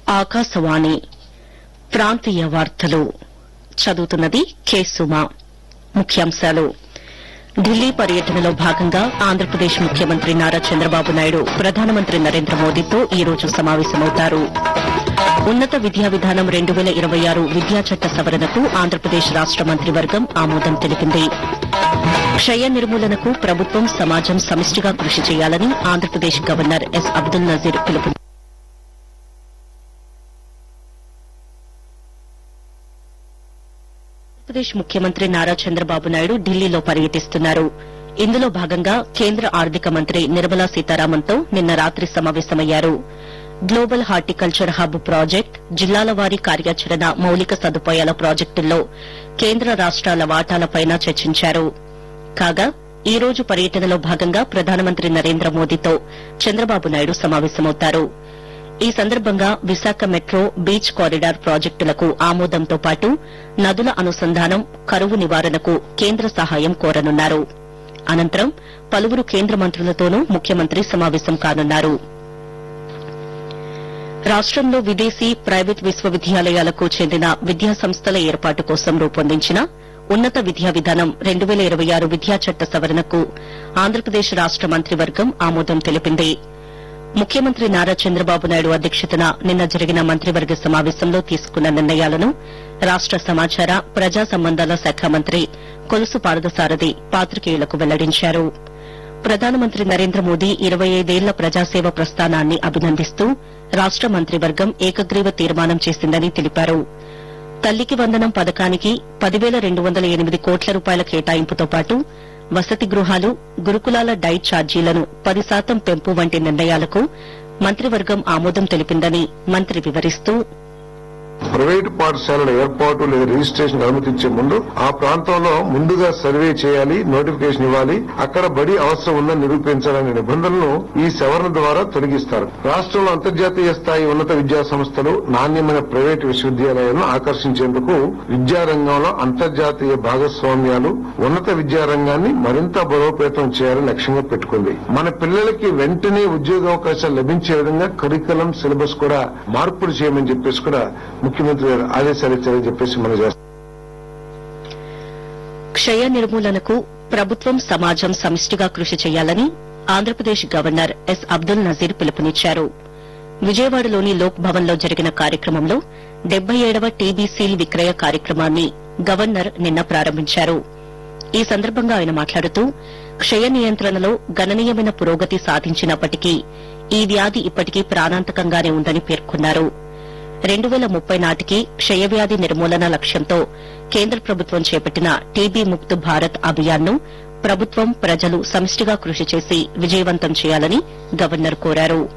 ఆకాశవాణి ప్రాంతీయ వార్తలు చదువుతున్నది కె సుమ ముఖ్యాంశాలు ఢిల్లీ పర్యటనలో భాగంగా ఆంధ్రప్రదేశ్ ముఖ్యమంత్రి నారా చంద్రబాబు నాయుడు ప్రధానమంత్రి నరేంద్ర మోదీతో ఈ రోజు సమావేశమవుతారు ఉన్నత విద్యా విధానం రెండు వేల ఇరవై ఆరు విద్యా చట్ట సవరణకు ఆంధ్రప్రదేశ్ రాష్ట మంత్రివర్గం ఆమోదం తెలిపింది క్షయ నిర్మూలనకు ప్రభుత్వం సమాజం సమిష్టిగా కృషి చేయాలని ఆంధ్రప్రదేశ్ గవర్నర్ ఎస్ అబ్దుల్ నజీర్ పిలుపు ఆంధ్రప్రదేశ్ ముఖ్యమంత్రి నారా చంద్రబాబు నాయుడు ఢిల్లీలో పర్యటిస్తున్నారు ఇందులో భాగంగా కేంద్ర ఆర్థిక మంత్రి నిర్మలా సీతారామన్తో నిన్న రాత్రి సమావేశమయ్యారు గ్లోబల్ హార్టికల్చర్ హబ్ ప్రాజెక్ట్ జిల్లాల వారీ కార్యాచరణ మౌలిక సదుపాయాల ప్రాజెక్టుల్లో కేంద్ర రాష్ట్రాల వాటాలపైన చర్చించారు కాగా ఈ రోజు పర్యటనలో భాగంగా ప్రధానమంత్రి నరేంద్ర మోదీతో చంద్రబాబు నాయుడు సమావేశమవుతారు ఈ సందర్భంగా విశాఖ మెట్రో బీచ్ కారిడార్ ప్రాజెక్టులకు ఆమోదంతో పాటు నదుల అనుసంధానం కరువు నివారణకు కేంద్ర సహాయం కోరనున్నారు అనంతరం పలువురు కేంద్ర మంత్రులతోనూ ముఖ్యమంత్రి సమావేశం కానున్నారు రాష్టంలో విదేశీ ప్రైవేట్ విశ్వవిద్యాలయాలకు చెందిన విద్యా సంస్థల ఏర్పాటు కోసం రూపొందించిన ఉన్నత విద్యా విధానం రెండు వేల ఇరవై ఆరు విద్యా చట్ట సవరణకు ఆంధ్రప్రదేశ్ రాష్ట మంత్రివర్గం ఆమోదం తెలిపింది ముఖ్యమంత్రి నారా చంద్రబాబు నాయుడు అధ్యక్షతన నిన్న జరిగిన మంత్రివర్గ సమావేశంలో తీసుకున్న నిర్ణయాలను రాష్ట సమాచార ప్రజా సంబంధాల శాఖ మంత్రి కొలుసు పార్థసారథి పాత్రికేయులకు వెల్లడించారు ప్రధానమంత్రి నరేంద్ర మోదీ ఇరవై ఐదేళ్ల ప్రజాసేవ ప్రస్థానాన్ని అభినందిస్తూ రాష్ట మంత్రివర్గం ఏకగ్రీవ తీర్మానం చేసిందని తెలిపారు తల్లికి వందనం పథకానికి పదివేల రెండు వందల ఎనిమిది కోట్ల రూపాయల కేటాయింపుతో పాటు వసతి గృహాలు గురుకులాల డైట్ ఛార్జీలను పది శాతం పెంపు వంటి నిర్ణయాలకు మంత్రివర్గం ఆమోదం తెలిపిందని మంత్రి వివరిస్తూ ప్రైవేటు పాఠశాలల ఏర్పాటు లేదా రిజిస్ట్రేషన్ అనుమతించే ముందు ఆ ప్రాంతంలో ముందుగా సర్వే చేయాలి నోటిఫికేషన్ ఇవ్వాలి అక్కడ బడి అవసరం ఉందని నిరూపించాలనే నిబంధనలను ఈ సవరణ ద్వారా తొలగిస్తారు రాష్ట్రంలో అంతర్జాతీయ స్థాయి ఉన్నత విద్యా సంస్థలు నాణ్యమైన ప్రైవేటు విశ్వవిద్యాలయాలను ఆకర్షించేందుకు విద్యారంగంలో అంతర్జాతీయ భాగస్వామ్యాలు ఉన్నత విద్యారంగాన్ని మరింత బలోపేతం చేయాలని లక్ష్యంగా పెట్టుకుంది మన పిల్లలకి వెంటనే ఉద్యోగావకాశాలు లభించే విధంగా కరికులం సిలబస్ కూడా మార్పులు చేయమని చెప్పేసి కూడా ముఖ్యమంత్రి గారు ఆదేశాలు ఇచ్చారని చెప్పేసి మనం చేస్తాం క్షయ నిర్మూలనకు ప్రభుత్వం సమాజం సమిష్టిగా కృషి చేయాలని ఆంధ్రప్రదేశ్ గవర్నర్ ఎస్ అబ్దుల్ నజీర్ పిలుపునిచ్చారు విజయవాడలోని లోక్ భవన్లో జరిగిన కార్యక్రమంలో డెబ్బై ఏడవ టీబీ సీల్ విక్రయ కార్యక్రమాన్ని గవర్నర్ నిన్న ప్రారంభించారు ఈ సందర్భంగా ఆయన మాట్లాడుతూ క్షయ నియంత్రణలో గణనీయమైన పురోగతి సాధించినప్పటికీ ఈ వ్యాధి ఇప్పటికీ ప్రాణాంతకంగానే ఉందని పేర్కొన్నారు రెండు వేల ముప్పై నాటికి క్షయవ్యాధి నిర్మూలన లక్ష్యంతో కేంద్ర ప్రభుత్వం చేపట్టిన టీబీ ముక్త్ భారత్ అభియాన్ను ప్రభుత్వం ప్రజలు సమిష్టిగా కృషి చేసి విజయవంతం చేయాలని గవర్నర్ కోరారు